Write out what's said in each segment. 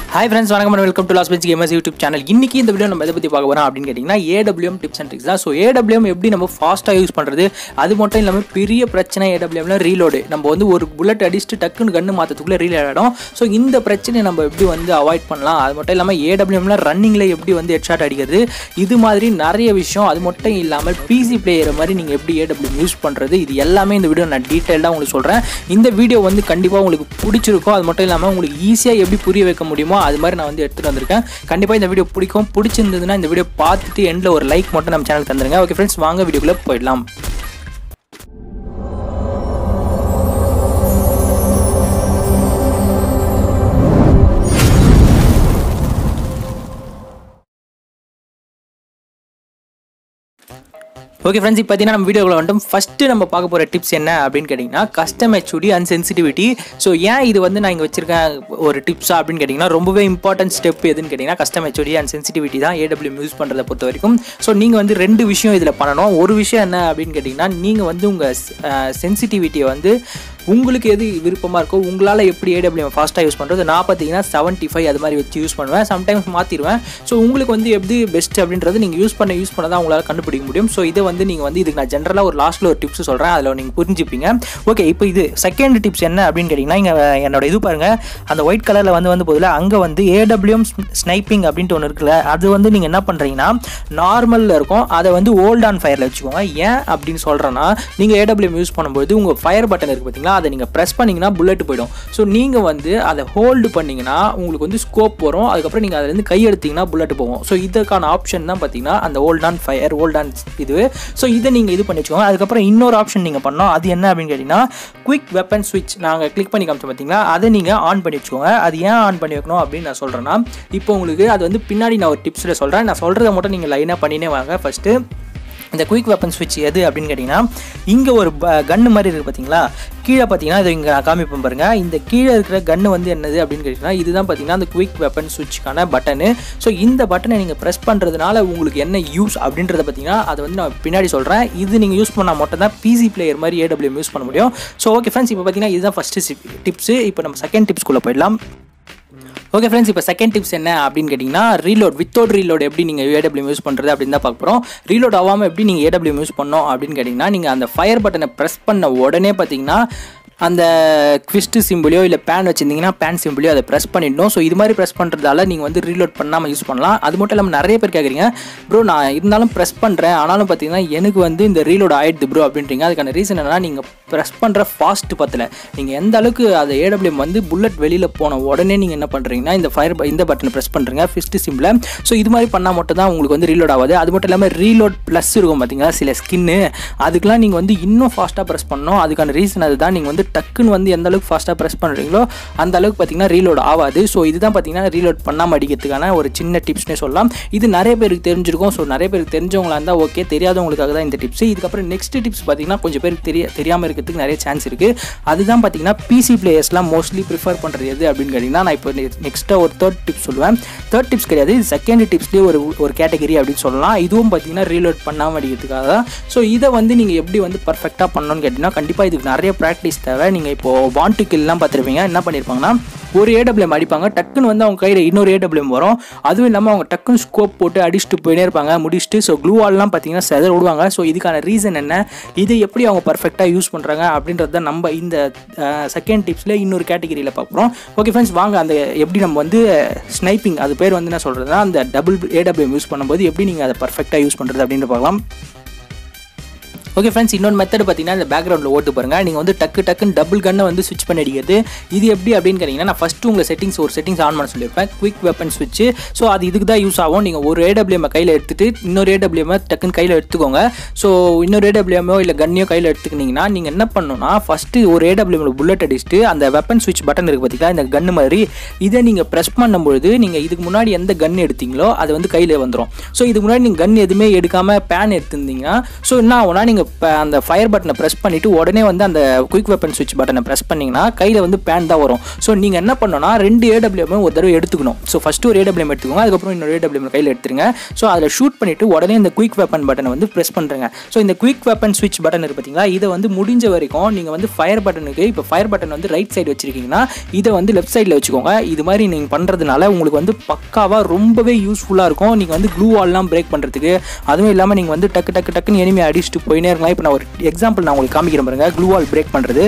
hi friends வணக்கம் welcome to last bench gamers YouTube channel இன்னைக்கு இந்த வீடியோ நம்ம எதை பற்றி பார்க்க போகிறோம் அப்படின்னு கேட்டிங்கன்னா ஏடபிள்யூஎம் டிப்ஸ் அண்ட் ட்ரிக்ஸ் தான் ஸோ ஏடபிள்யூஎம் எப்படி நம்ம ஃபாஸ்ட்டாக யூஸ் பண்ணுறது அது மட்டும் இல்லாமல் பெரிய பிரச்சனை ஏடபிள்யூஎம்ல ரீலோடு நம்ம வந்து ஒரு புல்லட் அடிச்சுட்டு டக்குன்னு கன்று மாற்றத்துக்குள்ளே ரீல் ஆகிடும் ஸோ இந்த பிரச்சனையை நம்ம எப்படி வந்து அவாய்ட் பண்ணலாம் அது மட்டும் இல்லாமல் ஏடபிள்யூஎம்ல ரன்னிங்கில் எப்படி வந்து ஹெட்ஷாட் அடிக்கிறது இது மாதிரி நிறைய விஷயம் அது மட்டும் இல்லாமல் பிசி பிளேயர் மாதிரி நீங்கள் எப்படி ஏடபிள்யூஎம் யூஸ் பண்ணுறது இது எல்லாமே இந்த வீடியோ நான் டீட்டெயிலாக உங்களுக்கு சொல்கிறேன் இந்த வீடியோ வந்து கண்டிப்பாக உங்களுக்கு பிடிச்சிருக்கும் அது மட்டும் இல்லாமல் உங்களுக்கு ஈஸியாக எப்படி புரிய வைக்க முடியுமோ அது மாதிரி நான் வந்து எடுத்துகிட்டு வந்திருக்கேன் கண்டிப்பாக இந்த வீடியோ பிடிக்கும் பிடிச்சிருந்ததுன்னா இந்த வீடியோ பார்த்துட்டு எண்டில் ஒரு லைக் மட்டும் நம்ம சேனலுக்கு தந்துருங்க ஓகே ஃப்ரெண்ட்ஸ் வாங்க வீடியோக்குள்ளே போயிடலாம் ஓகே ஃப்ரெண்ட்ஸ் இப்போ பார்த்தீங்கன்னா நம்ம வீடியோவில் வந்துட்டு ஃபஸ்ட்டு நம்ம பார்க்க போகிற டிப்ஸ் என்ன அப்படின்னு கேட்டிங்கன்னா custom HD and sensitivity so ஏன் இது வந்து நான் இங்கே வச்சிருக்கேன் ஒரு டிப்ஸா அப்படின்னு கேட்டிங்கன்னா ரொம்பவே இம்பார்ட்டன்ட் ஸ்டெப் எதுன்னு கேட்டிங்கன்னா கஸ்டம் ஹெச்டி அண்ட் சென்சிட்டிவிட்டி தான் ஏடபிள்யூ யூஸ் பண்ணுறதை பொறுத்த வரைக்கும் ஸோ நீங்கள் வந்து ரெண்டு விஷயம் இதில் பண்ணணும் ஒரு விஷயம் என்ன அப்படின்னு கேட்டிங்கன்னா நீங்கள் வந்து உங்கள் சென்சிட்டிவிட்டியை வந்து உங்களுக்கு எது விருப்பமாக இருக்கோ உங்களால் எப்படி ஏடபிள்யூஎம் ஃபாஸ்ட்டாக யூஸ் பண்ணுறது நான் பார்த்தீங்கன்னா செவன்ட்டி ஃபைவ் அது மாதிரி வச்சு யூஸ் பண்ணுவேன் சம்டைம்ஸ் மாற்றிடுவேன் ஸோ உங்களுக்கு வந்து எப்படி பெஸ்ட் அப்படின்றது நீங்கள் யூஸ் பண்ண யூஸ் பண்ண தான் உங்களால் கண்டுபிடிக்க முடியும் ஸோ இதை வந்து நீங்கள் வந்து இதுக்கு நான் ஜென்ரலாக ஒரு லாஸ்ட்டில் ஒரு டிப்ஸ் சொல்கிறேன் அதில் நீங்கள் புரிஞ்சுப்பீங்க ஓகே இப்போ இது செகண்ட் டிப்ஸ் என்ன அப்படின்னு கேட்டிங்கன்னா இங்கே என்னோட இது பாருங்கள் அந்த ஒயிட் கலரில் வந்து வந்து போதில் அங்கே வந்து ஏடபிள்யூஎம் ஸ்னைப்பிங் அப்படின்ட்டு ஒன்று இருக்குல்ல அது வந்து நீங்கள் என்ன பண்ணுறீங்கன்னா நார்மலில் இருக்கும் அதை வந்து ஓல்ட் ஆன் ஃபயரில் வச்சுக்கோங்க ஏன் அப்படின்னு சொல்கிறேன்னா நீங்கள் ஏடபிள்யூஎம் யூஸ் பண்ணும்போது உங்கள் ஃபயர் பட்டன் இருக்குது பார்த்தீங்களா அதை நீங்கள் ப்ரெஸ் பண்ணிங்கன்னா புல்லட் போயிடும் ஸோ நீங்கள் வந்து அதை ஹோல்டு பண்ணிங்கன்னா உங்களுக்கு வந்து ஸ்கோப் வரும் அதுக்கப்புறம் நீங்கள் அதுலேருந்து கை எடுத்தீங்கன்னா புல்லட் போகும் ஸோ இதுக்கான ஆப்ஷன் தான் பார்த்தீங்கன்னா அந்த hold on fire hold on இது ஸோ இதை நீங்கள் இது பண்ணி வச்சுக்கோங்க அதுக்கப்புறம் இன்னொரு ஆப்ஷன் நீங்கள் பண்ணோம் அது என்ன அப்படின்னு கேட்டிங்கன்னா குவிக் வெப்பன் ஸ்விட்ச் நாங்கள் கிளிக் பண்ணி காமிச்சோம் பார்த்தீங்களா அதை நீங்கள் ஆன் பண்ணி வச்சுக்கோங்க அது ஏன் ஆன் பண்ணி வைக்கணும் அப்படின்னு நான் சொல்கிறேன்னா இப்போ உங்களுக்கு அது வந்து பின்னாடி நான் ஒரு டிப்ஸில் சொல்கிறேன் நான் சொல்கிறத மட்டும் நீங்கள் லைனாக பண்ணினே வாங்க ஃபஸ்ட்டு இந்த குயிக் வெப்பன் ஸ்விட்ச் எது அப்படின்னு கேட்டிங்கன்னா இங்கே ஒரு கன்று மாதிரி இருக்குது பார்த்தீங்களா கீழே பார்த்தீங்கன்னா இது இங்கே நான் காமிப்பேன் பாருங்கள் இந்த கீழே இருக்கிற கன்று வந்து என்னது அப்படின்னு கேட்டிங்கன்னா இதுதான் பார்த்தீங்கன்னா அந்த குயிக் வெப்பன் ஸ்விட்ச்க்கான பட்டனு ஸோ இந்த பட்டனை நீங்கள் ப்ரெஸ் பண்ணுறதுனால உங்களுக்கு என்ன யூஸ் அப்படின்றத பார்த்தீங்கன்னா அதை வந்து நான் பின்னாடி சொல்கிறேன் இது நீங்கள் யூஸ் பண்ணால் மட்டும் தான் பிசி பிளேயர் மாதிரி ஏடபிள்யூஎம் யூஸ் பண்ண முடியும் ஸோ ஓகே ஃப்ரெண்ட்ஸ் இப்போ பார்த்தீங்கன்னா இதுதான் ஃபஸ்ட்டு டிப்ஸு இப்போ நம்ம செகண்ட் டிப்ஸ்குள்ளே போயிடலாம் ஓகே ஃப்ரெண்ட்ஸ் இப்போ செகண்ட் டிப்ஸ் என்ன அப்படின்னு கேட்டிங்கன்னா ரீலோட் வித்தவுட் ரீலோட் எப்படி நீங்கள் ஏடபிள்யூ யூஸ் பண்ணுறது அப்படின்னு தான் பார்க்க போகிறோம் ரீலோட் ஆகாமல் எப்படி நீங்கள் ஏடபிள்யூ யூஸ் பண்ணோம் அப்படின்னு கேட்டிங்கன்னா நீங்கள் அந்த ஃபயர் பட்டனை ப்ரெஸ் பண்ண உடனே பார்த்தீங்கன்னா அந்த குவிஸ்ட்டு சிம்பிளையோ இல்லை பேன் வச்சுருந்தீங்கன்னா பேன் சிம்பிளையோ அதை ப்ரெஸ் பண்ணிடணும் ஸோ இது மாதிரி ப்ரெஸ் பண்ணுறதால நீங்கள் வந்து ரீலோட் பண்ணாமல் யூஸ் பண்ணலாம் அது மட்டும் இல்லாமல் நிறைய பேர் கேட்குறீங்க ப்ரோ நான் இருந்தாலும் ப்ரெஸ் பண்ணுறேன் ஆனாலும் பார்த்தீங்கன்னா எனக்கு வந்து இந்த ரீலோட் ஆகிடுது ப்ரோ அப்படின்றீங்க அதுக்கான ரீசன் என்னன்னா நீங்கள் ப்ரெஸ் பண்ணுற ஃபாஸ்ட் பத்தில் நீங்கள் எந்த அளவுக்கு அதை ஏடபிள்யூஎம் வந்து புல்லட் வெளியில் போன உடனே நீங்கள் என்ன பண்ணுறீங்கன்னா இந்த ஃபயர் இந்த பட்டனை ப்ரெஸ் பண்ணுறீங்க ஃபிஸ்ட்டு சிம்பிளை ஸோ இது மாதிரி பண்ணால் மட்டும் தான் உங்களுக்கு வந்து ரீலோட் ஆகாது அது மட்டும் இல்லாமல் ரீலோட் ப்ளஸ் இருக்கும் பார்த்தீங்களா சில ஸ்கின்னு அதுக்கெலாம் நீங்கள் வந்து இன்னும் ஃபாஸ்ட்டாக ப்ரெஸ் பண்ணணும் அதுக்கான ரீசன் அதுதான் நீங்கள் வந்து டக்குன்னு வந்து எந்த அளவுக்கு ஃபாஸ்ட்டாக ப்ரெஸ் பண்ணுறீங்களோ அந்த அளவுக்கு பார்த்தீங்கன்னா ரீலோட் ஆகாது ஸோ இதுதான் பார்த்தீங்கன்னா ரீலோட் பண்ணாமல் அடிக்கிறதுக்கான ஒரு சின்ன டிப்ஸ்னே சொல்லலாம் இது நிறைய பேருக்கு தெரிஞ்சிருக்கும் ஸோ நிறைய பேருக்கு தெரிஞ்சவங்களா இருந்தால் ஓகே தெரியாதவங்களுக்காக தான் இந்த டிப்ஸ் இதுக்கப்புறம் நெக்ஸ்ட் டிப்ஸ் பார்த்தீங்கன்னா கொஞ்சம் பேருக்கு தெரிய தெரியாமல் இருக்கிறதுக்கு நிறைய சான்ஸ் இருக்குது அதுதான் பார்த்தீங்கன்னா பிசி பிளேயர்ஸ்லாம் மோஸ்ட்லி ப்ரிஃபர் பண்ணுறது எது அப்படின்னு கேட்டிங்கன்னா நான் இப்போ நெக்ஸ்ட்டாக ஒரு தேர்ட் டிப்ஸ் சொல்லுவேன் தேர்ட் டிப்ஸ் கிடையாது இது செகண்ட் டிப்ஸ்லேயே ஒரு ஒரு கேட்டகரி அப்படின்னு சொல்லலாம் இதுவும் பார்த்தீங்கன்னா ரீலோட் பண்ணாமல் அடிக்கிறதுக்காக தான் ஸோ இதை வந்து நீங்கள் எப்படி வந்து பர்ஃபெக்டாக பண்ணணும்னு கேட்டிங்கன்னா கண்டிப்பாக இதுக்கு நிறைய ப்ராக்டிஸ் தேவை நீங்கள் இப்போது வாண்ட் டு கில்லாம் பார்த்துருப்பீங்க என்ன பண்ணியிருப்பாங்கன்னா ஒரு ஏடபிள்யூஎம் அடிப்பாங்க டக்குன்னு வந்து அவங்க கையில் இன்னொரு ஏடபிள்யூஎம் வரும் அதுவும் இல்லாமல் அவங்க டக்குன்னு ஸ்கோப் போட்டு அடிச்சுட்டு போயினே இருப்பாங்க முடிச்சுட்டு ஸோ க்ளூ வால்லாம் பார்த்தீங்கன்னா செதற விடுவாங்க ஸோ இதுக்கான ரீசன் என்ன இதை எப்படி அவங்க பர்ஃபெக்டாக யூஸ் பண்ணுறாங்க அப்படின்றது தான் நம்ம இந்த செகண்ட் டிப்ஸில் இன்னொரு கேட்டகிரியில் பார்க்குறோம் ஓகே ஃப்ரெண்ட்ஸ் வாங்க அந்த எப்படி நம்ம வந்து ஸ்னைப்பிங் அது பேர் வந்து என்ன சொல்கிறதுனா அந்த டபுள் ஏடபிள்யூஎம் யூஸ் பண்ணும்போது எப்படி நீங்கள் அதை பர்ஃபெக்டாக யூஸ் பண்ணுறது அப்படின்னு பார்க்கலாம் ஓகே ஃப்ரெண்ட்ஸ் இன்னொரு மெத்தட் பார்த்தீங்கன்னா இந்த பேக்ரவுண்டில் ஓட்டு பாருங்கள் நீங்கள் வந்து டக்கு டக்குன்னு டபுள் கன்னை வந்து ஸ்விட்ச் பண்ணி அடிக்கிறது இது எப்படி அப்படின்னு கேட்டிங்கன்னா நான் ஃபஸ்ட்டு உங்கள் செட்டிங்ஸ் ஒரு செட்டிங்ஸ் ஆன் பண்ண சொல்லியிருப்பேன் குவிக் வெப்பன் ஸ்விட்ச் ஸோ அது இதுக்கு தான் யூஸ் ஆகும் நீங்கள் ஒரு ஏடபிள்யூஎம் கையில் எடுத்துகிட்டு இன்னொரு ஏடபிள்யூஎம் டக்குன்னு கையில் எடுத்துக்கோங்க ஸோ இன்னொரு ஏடபிள்யூஎம்மோ இல்லை கன்னையோ கையில் எடுத்துக்கிட்டிங்கன்னா நீங்கள் என்ன பண்ணணும்னா ஃபஸ்ட்டு ஒரு ஏடபிள்யூஎம்ல புல்லட் அடிச்சுட்டு அந்த வெப்பன் ஸ்விட்ச் பட்டன் இருக்குது பார்த்தீங்களா இந்த கன்று மாதிரி இதை நீங்கள் ப்ரெஸ் பண்ணும்பொழுது நீங்கள் இதுக்கு முன்னாடி எந்த கன் எடுத்தீங்களோ அது வந்து கையில் வந்துடும் ஸோ இதுக்கு முன்னாடி நீங்கள் கன் எதுவுமே எடுக்காமல் பேன் எடுத்திருந்தீங்கன்னா ஸோ என்ன ஆகும்னா நீங்கள் இப்போ அந்த ஃபயர் பட்டனை ப்ரெஸ் பண்ணிவிட்டு உடனே வந்து அந்த குயிக் வெப்பன் ஸ்விட்ச் பட்டனை ப்ரெஸ் பண்ணிங்கன்னா கையில் வந்து பேன் தான் வரும் ஸோ நீங்கள் என்ன பண்ணணும்னா ரெண்டு ஏடபிள்யூஎம் ஒரு தடவை எடுத்துக்கணும் ஸோ ஃபஸ்ட்டு ஒரு ஏடபிள்யூஎம் எடுத்துக்கோங்க அதுக்கப்புறம் இன்னொரு ஏடபிள்யூஎம் கையில் எடுத்துருங்க ஸோ அதில் ஷூட் பண்ணிவிட்டு உடனே இந்த குயிக் வெப்பன் பட்டனை வந்து ப்ரெஸ் பண்ணுறேங்க ஸோ இந்த குயிக் வெப்பன் ஸ்விட்ச் பட்டன் இருக்கு பார்த்தீங்களா இதை வந்து முடிஞ்ச வரைக்கும் நீங்கள் வந்து ஃபயர் பட்டனுக்கு இப்போ ஃபயர் பட்டன் வந்து ரைட் சைடு வச்சிருக்கீங்கன்னா இதை வந்து லெஃப்ட் சைடில் வச்சுக்கோங்க இது மாதிரி நீங்கள் பண்ணுறதுனால உங்களுக்கு வந்து பக்காவாக ரொம்பவே யூஸ்ஃபுல்லாக இருக்கும் நீங்கள் வந்து க்ளூ வால்லாம் பிரேக் பண்ணுறதுக்கு அதுவும் இல்லாமல் நீங்கள் வந்து டக்கு டக்கு டக்குன்னு எனிமே அடிச்சுட்டு போயினே இருக்கலாம் இப்போ நான் ஒரு எக்ஸாம்பிள் நான் உங்களுக்கு காமிக்கிறேன் பாருங்க க்ளூ வால் பிரேக் பண்ணுறது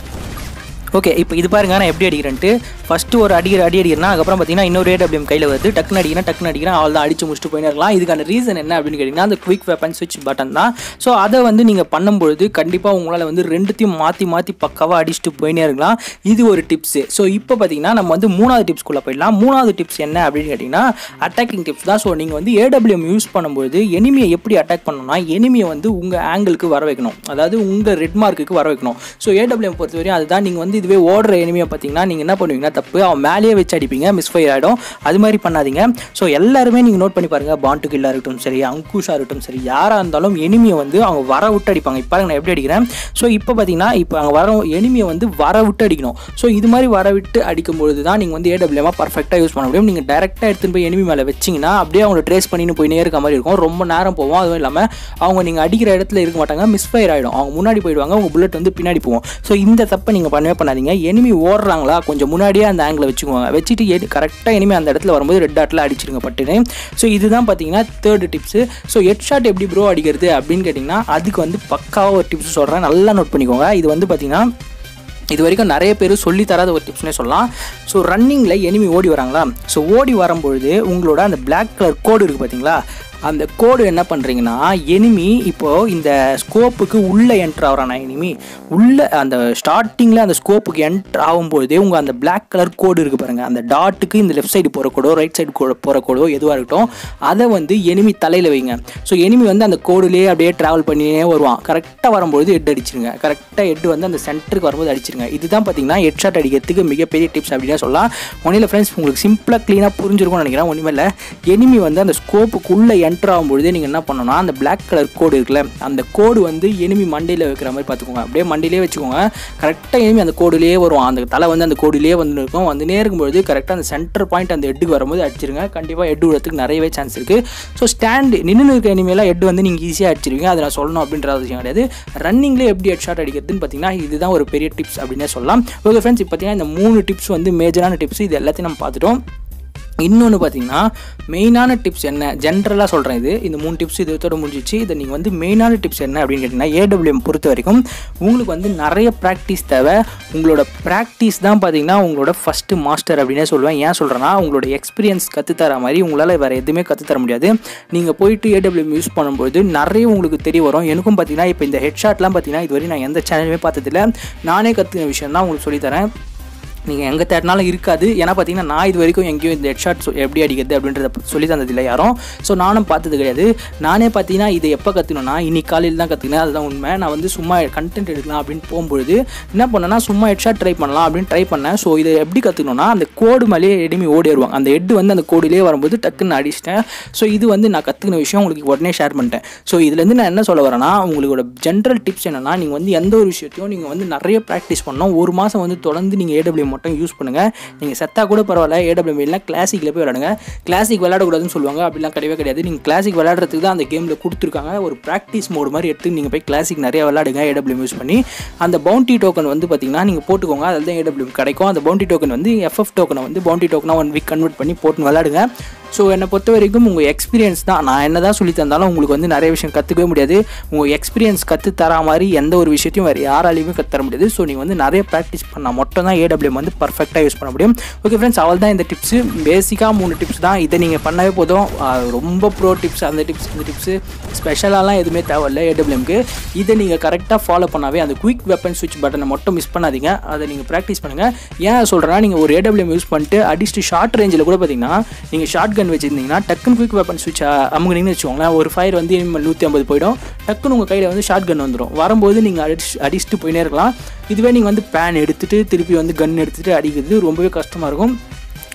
ஓகே இப்போ இது பாருங்க நான் எப்படி அடிக்கிறேன்ட்டு ஃபஸ்ட்டு ஒரு அடிக்கிற அடி அடிக்கிறேன்னா அதுக்கப்புறம் பார்த்தீங்கன்னா இன்னொரு ஏடபிள்யூஎம் கையில் வருது டக்குன்னு அடிக்கிறேன் டக்குன்னு அடிக்கிறேன் அவள் தான் அடிச்சு முடிச்சுட்டு போயினே இருக்கலாம் இதுக்கான ரீசன் என்ன அப்படின்னு கேட்டிங்கன்னா அந்த குவிக் வெப்பன் ஸ்விட்ச் பட்டன் தான் ஸோ அதை வந்து நீங்கள் பண்ணும்பொழுது கண்டிப்பாக உங்களால் வந்து ரெண்டுத்தையும் மாற்றி மாற்றி பக்காவாக அடிச்சுட்டு போயினே இருக்கலாம் இது ஒரு டிப்ஸு ஸோ இப்போ பார்த்தீங்கன்னா நம்ம வந்து மூணாவது டிப்ஸ்குள்ளே போயிடலாம் மூணாவது டிப்ஸ் என்ன அப்படின்னு கேட்டிங்கன்னா அட்டாக்கிங் டிப்ஸ் தான் ஸோ நீங்கள் வந்து ஏடபிள்யூஎம் யூஸ் பண்ணும்போது எனிமியை எப்படி அட்டாக் பண்ணணும்னா எனிமியை வந்து உங்கள் ஆங்கிளுக்கு வர வைக்கணும் அதாவது உங்கள் ரெட் மார்க்குக்கு வர வைக்கணும் ஸோ ஏடபிள்யூஎம் பொறுத்தவரையும் அதுதான் நீங்கள் வந்து இதுவே ஓடுற எனிமியை பார்த்தீங்கன்னா நீங்கள் என்ன பண்ணுவீங்கன்னா தப்பு அவன் மேலேயே வச்சு அடிப்பீங்க மிஸ் ஃபயர் ஆகிடும் அது மாதிரி பண்ணாதீங்க ஸோ எல்லாருமே நீங்கள் நோட் பண்ணி பாருங்கள் பாண்டு கில்லாக இருக்கட்டும் சரி அங்குஷாக இருக்கட்டும் சரி யாராக இருந்தாலும் எனிமியை வந்து அவங்க வர விட்டு அடிப்பாங்க இப்போ நான் எப்படி அடிக்கிறேன் ஸோ இப்போ பார்த்தீங்கன்னா இப்போ அங்கே வர எனிமியை வந்து வர விட்டு அடிக்கணும் ஸோ இது மாதிரி வர விட்டு அடிக்கும்பொழுது தான் நீங்கள் வந்து ஏடபிள்யூமா பர்ஃபெக்டாக யூஸ் பண்ண முடியும் நீங்கள் டேரெக்டாக எடுத்துன்னு போய் எனிமி மேலே வச்சிங்கன்னா அப்படியே அவங்கள ட்ரேஸ் பண்ணின்னு போயினே இருக்க மாதிரி இருக்கும் ரொம்ப நேரம் போவோம் அதுவும் இல்லாமல் அவங்க நீங்கள் அடிக்கிற இடத்துல இருக்க மாட்டாங்க மிஸ் ஃபயர் ஆகிடும் அவங்க முன்னாடி போயிடுவாங்க உங்கள் புல்லட் வந்து பின்னாடி போவோம் ஸோ இந்த தப்பை நீங்கள் பண்ணவே பண்ணாதீங்க எனிமி ஓடுறாங்களா கொஞ்சம் முன்னாடியே அந்த ஆங்கிளை வச்சுக்கோங்க வச்சுட்டு எது கரெக்டாக இனிமே அந்த இடத்துல வரும்போது ரெட் டாட்டில் அடிச்சிருங்க பட்டுன்னு ஸோ இதுதான் பார்த்தீங்கன்னா third tips so head shot எப்படி ப்ரோ அடிக்கிறது அப்படின்னு கேட்டிங்கன்னா அதுக்கு வந்து பக்காவாக ஒரு டிப்ஸ் சொல்கிறேன் நல்லா நோட் பண்ணிக்கோங்க இது வந்து பார்த்தீங்கன்னா இது வரைக்கும் நிறைய பேர் சொல்லி தராத ஒரு டிப்ஸ்னே சொல்லலாம் ஸோ ரன்னிங்கில் எனிமி ஓடி வராங்களா ஸோ ஓடி வரும்பொழுது உங்களோட அந்த Black கலர் கோடு இருக்குது பார்த்தீங்களா அந்த கோடு என்ன பண்ணுறீங்கன்னா எனிமி இப்போது இந்த ஸ்கோப்புக்கு உள்ளே என்ட்ரு ஆகிறானா எனிமி உள்ளே அந்த ஸ்டார்டிங்கில் அந்த ஸ்கோப்புக்கு என்ட்ரு ஆகும்போதே உங்கள் அந்த Black கலர் கோடு இருக்குது பாருங்கள் அந்த டாட்டுக்கு இந்த லெஃப்ட் சைடு போகிற கோடோ ரைட் சைடு போகிற கோடோ எதுவாக இருக்கட்டும் அதை வந்து எனிமி தலையில் வைங்க ஸோ எனிமி வந்து அந்த கோடுலேயே அப்படியே ட்ராவல் பண்ணியே வருவான் கரெக்டாக வரும்போது ஹெட் அடிச்சிருங்க கரெக்டாக ஹெட் வந்து அந்த சென்டருக்கு வரும்போது அடிச்சிருங்க இதுதான் பார்த்தீங்கன்னா ஹெட் ஷாட் அடிக்கிறதுக்கு மிகப்பெரிய டிப்ஸ் அப்படின்னே சொல்லலாம் ஒன்றில் ஃப்ரெண்ட்ஸ் உங்களுக்கு சிம்பிளாக க்ளீனாக புரிஞ்சிருக்கும்னு நினைக்கிறேன் ஒன்றுமே இல்லை எனிமி வந்து அந்த ஸ்கோப்புக்குள்ளே என்ட்ரு ஆகும்பொழுதே நீங்கள் என்ன பண்ணணும்னா அந்த Black கலர் கோடு இருக்குல்ல அந்த கோடு வந்து எனிமி மண்டையில் வைக்கிற மாதிரி பார்த்துக்கோங்க அப்படியே மண்டையிலே வச்சுக்கோங்க கரெக்டாக எனிமி அந்த கோடுலேயே வருவான் அந்த தலை வந்து அந்த கோடுலேயே வந்து இருக்கும் வந்துனே இருக்கும்பொழுது கரெக்டாக அந்த சென்டர் பாயிண்ட் அந்த ஹெட்டுக்கு வரும்போது அடிச்சிருங்க கண்டிப்பாக ஹெட் விடுறதுக்கு நிறையவே சான்ஸ் இருக்குது ஸோ ஸ்டாண்டு நின்று இருக்க எனிமையெல்லாம் ஹெட் வந்து நீங்கள் ஈஸியாக அடிச்சிருவீங்க அதை நான் சொல்லணும் அப்படின்ற விஷயம் கிடையாது ரன்னிங்லேயே எப்படி ஹெட் ஷாட் அடிக்கிறதுன்னு பார்த்தீங்கன்னா இதுதான் ஒரு பெரிய டிப்ஸ் அப்படின்னே சொல்லலாம் ஓகே ஃப்ரெண்ட்ஸ் இப்போ பார்த்தீங்கன்னா இந்த மூணு டிப்ஸ் வந்து மேஜரான டிப்ஸ் இது எல்லாத்தையும் நம்ம பார்த்துட்டோம் இன்னொன்று பார்த்தீங்கன்னா மெயினான டிப்ஸ் என்ன ஜென்ரலாக சொல்கிறேன் இது இந்த மூணு டிப்ஸ் இதோட முடிஞ்சிச்சு இதை நீங்கள் வந்து மெயினான டிப்ஸ் என்ன அப்படின்னு கேட்டிங்கன்னா ஏடபிள்யூஎம் பொறுத்த வரைக்கும் உங்களுக்கு வந்து நிறைய ப்ராக்டிஸ் தேவை உங்களோட ப்ராக்டிஸ் தான் பார்த்தீங்கன்னா உங்களோட ஃபஸ்ட்டு மாஸ்டர் அப்படின்னே சொல்லுவேன் ஏன் சொல்கிறேன்னா உங்களோட எக்ஸ்பீரியன்ஸ் கற்றுத்தர மாதிரி உங்களால் வேறு எதுவுமே கற்றுத்தர முடியாது நீங்கள் போயிட்டு ஏடபிள்யூஎம் யூஸ் பண்ணும்போது நிறைய உங்களுக்கு தெரிய வரும் எனக்கும் பார்த்தீங்கன்னா இப்போ இந்த ஹெட்ஷாட்லாம் பார்த்தீங்கன்னா இதுவரை நான் எந்த சேனலுமே பார்த்ததில்ல நானே கற்றுக்கின விஷயம் தான் உங்களுக்கு சொல்லித்தரேன் நீங்கள் எங்கே தேடினாலும் இருக்காது ஏன்னா பார்த்தீங்கன்னா நான் இது வரைக்கும் எங்கேயும் இந்த ஹெட்ஷாட் எப்படி அடிக்கிறது அப்படின்றத சொல்லி தந்ததில்லை யாரும் ஸோ நானும் பார்த்தது கிடையாது நானே பார்த்தீங்கன்னா இதை எப்போ கற்றுக்கணும்னா இன்னைக்கு காலையில் தான் கற்றுக்கினேன் அதுதான் உண்மை நான் வந்து சும்மா கண்டென்ட் எடுக்கலாம் அப்படின்னு போகும்பொழுது என்ன பண்ணேன்னா சும்மா ஹெட்ஷாட் ட்ரை பண்ணலாம் அப்படின்னு ட்ரை பண்ணேன் ஸோ இதை எப்படி கற்றுக்கணும்னா அந்த கோடு மேலேயே எடிமி ஓடி வருவாங்க அந்த ஹெட் வந்து அந்த கோடிலே வரும்போது டக்குன்னு அடிச்சிட்டேன் ஸோ இது வந்து நான் கற்றுக்கின விஷயம் உங்களுக்கு உடனே ஷேர் பண்ணிட்டேன் ஸோ இதுலேருந்து நான் என்ன சொல்ல வரேன்னா உங்களோட ஜென்ரல் டிப்ஸ் என்னன்னா நீங்கள் வந்து எந்த ஒரு விஷயத்தையும் நீங்கள் வந்து நிறைய ப்ராக்டிஸ் பண்ணணும் ஒரு மாதம் வந்து தொடர்ந்து நீங்கள் ஏடபிள்யூ மட்டும் யூஸ் பண்ணுங்கள் நீங்கள் செத்தா கூட பரவாயில்ல ஏடபிள்யூ இல்லைனா கிளாசிக்கில் போய் விளாடுங்க கிளாசிக் விளையாடக்கூடாதுன்னு சொல்லுவாங்க அப்படிலாம் கிடையவே கிடையாது நீங்கள் கிளாசிக் விளையாடுறதுக்கு தான் அந்த கேமில் கொடுத்துருக்காங்க ஒரு ப்ராக்டிஸ் மோடு மாதிரி எடுத்து நீங்கள் போய் கிளாசிக் நிறைய விளையாடுங்க ஏடபிள்யூ யூஸ் பண்ணி அந்த பவுண்டி டோக்கன் வந்து பார்த்தீங்கன்னா நீங்கள் போட்டுக்கோங்க அதில் தான் ஏடபிள்யூ கிடைக்கும் அந்த பவுண்டி டோக்கன் வந்து எஃப்எஃப் டோக்கனை வந்து பவுண்டி டோக்கனாக ஒன் வீக் கன்வெர்ட் பண்ணி போட்டு விளையாடுங்க ஸோ என்னை பொறுத்த வரைக்கும் உங்கள் எக்ஸ்பீரியன்ஸ் தான் நான் என்ன தான் சொல்லி தந்தாலும் உங்களுக்கு வந்து நிறைய விஷயம் கற்றுக்கவே முடியாது உங்கள் எக்ஸ்பீரியன்ஸ் கற்று தர மாதிரி எந்த ஒரு விஷயத்தையும் வேறு யாராலையுமே கற்றுத்தர முடியாது ஸோ நீங்கள் வந்து நிறைய ப்ராக்டிஸ் பண்ணால் மட்டும் தான் ஏடபிள்யூஎம் வந்து பர்ஃபெக்டாக யூஸ் பண்ண முடியும் ஓகே ஃப்ரெண்ட்ஸ் அவள் தான் இந்த டிப்ஸு பேசிக்காக மூணு டிப்ஸ் தான் இதை நீங்கள் பண்ணவே போதும் ஆஹ் ரொம்ப ப்ரோ டிப்ஸ் அந்த டிப்ஸ் இந்த டிப்ஸு ஸ்பெஷலாலாம் எதுவுமே தேவையில்ல ஏடபிள்யூஎம்க்கு இதை நீங்கள் கரெக்டாக ஃபாலோ பண்ணாவே அந்த குயிக் வெப்பன் ஸ்விட்ச் பட்டனை மட்டும் மிஸ் பண்ணாதீங்க அதை நீங்கள் ப்ராக்டிஸ் பண்ணுங்கள் ஏன் சொல்கிறேன்னா நீங்கள் ஒரு ஏடபிள்யூஎம் யூஸ் பண்ணிட்டு அடிச்சுட்டு ஷார்ட் ரேஞ்சில் கூட பார்த்தீங்கன்னா நீங்கள் ஷார்ட் கன் வச்சுருந்தீங்கன்னா டக்குன்னு குயிக் வெப்பன் ஸ்விட்ச் அமுங்குனீங்கன்னு வச்சுக்கோங்களேன் ஒரு ஃபயர் வந்து இனிமேல் நூற்றி ஐம்பது போயிடும் டக்குன்னு உங்கள் கையில் வந்து ஷார்ட் கன் வந்துடும் வரும்போது நீங்கள் அடிச்சு அடிச்சுட்டு போயினே இருக்கலாம் இதுவே நீங்கள் வந்து பேன் எடுத்துகிட்டு திருப்பி வந்து கன் எடுத்துகிட்டு அடிக்கிறது ரொம்பவே கஷ்டமாக இருக்கும்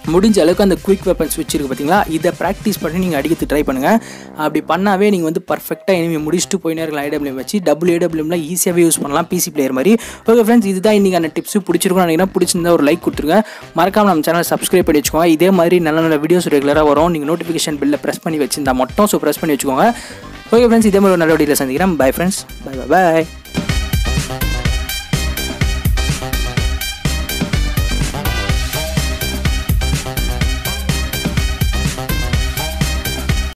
முடிஞ்ச அளவுக்கு அந்த குயிக் வெப்பன் ஸ்விட்ச் இருக்குது பார்த்தீங்களா இதை ப்ராக்டிஸ் பண்ணி நீங்கள் அடிக்கிறது ட்ரை பண்ணுங்கள் அப்படி பண்ணாவே நீங்கள் வந்து பர்ஃபெக்டாக இனிமே முடிச்சுட்டு போயினே இருக்கலாம் ஐடபிள்யூ வச்சு டபுள் ஏடபிள்யூம்ல ஈஸியாகவே யூஸ் பண்ணலாம் பிசி பிளேயர் மாதிரி ஓகே ஃப்ரெண்ட்ஸ் இதுதான் இன்றைக்கான டிப்ஸ் பிடிச்சிருக்கும் நினைக்கிறேன் பிடிச்சிருந்தா ஒரு லைக் கொடுத்துருங்க மறக்காம நம்ம சேனல் சப்ஸ்கிரைப் பண்ணி வச்சுக்கோங்க இதே மாதிரி நல்ல நல்ல வீடியோஸ் ரெகுலராக வரும் நீங்கள் நோட்டிஃபிகேஷன் பில்லை ப்ரெஸ் பண்ணி வச்சிருந்தா மட்டும் ஸோ ப்ரெஸ் பண்ணி வச்சுக்கோங்க ஓகே ஃப்ரெண்ட்ஸ் இதே மாதிரி ஒரு நல்ல வீடியோவில் சந்திக்கிறேன் பை ஃப்ரெண்ட்ஸ் பை பை பாய்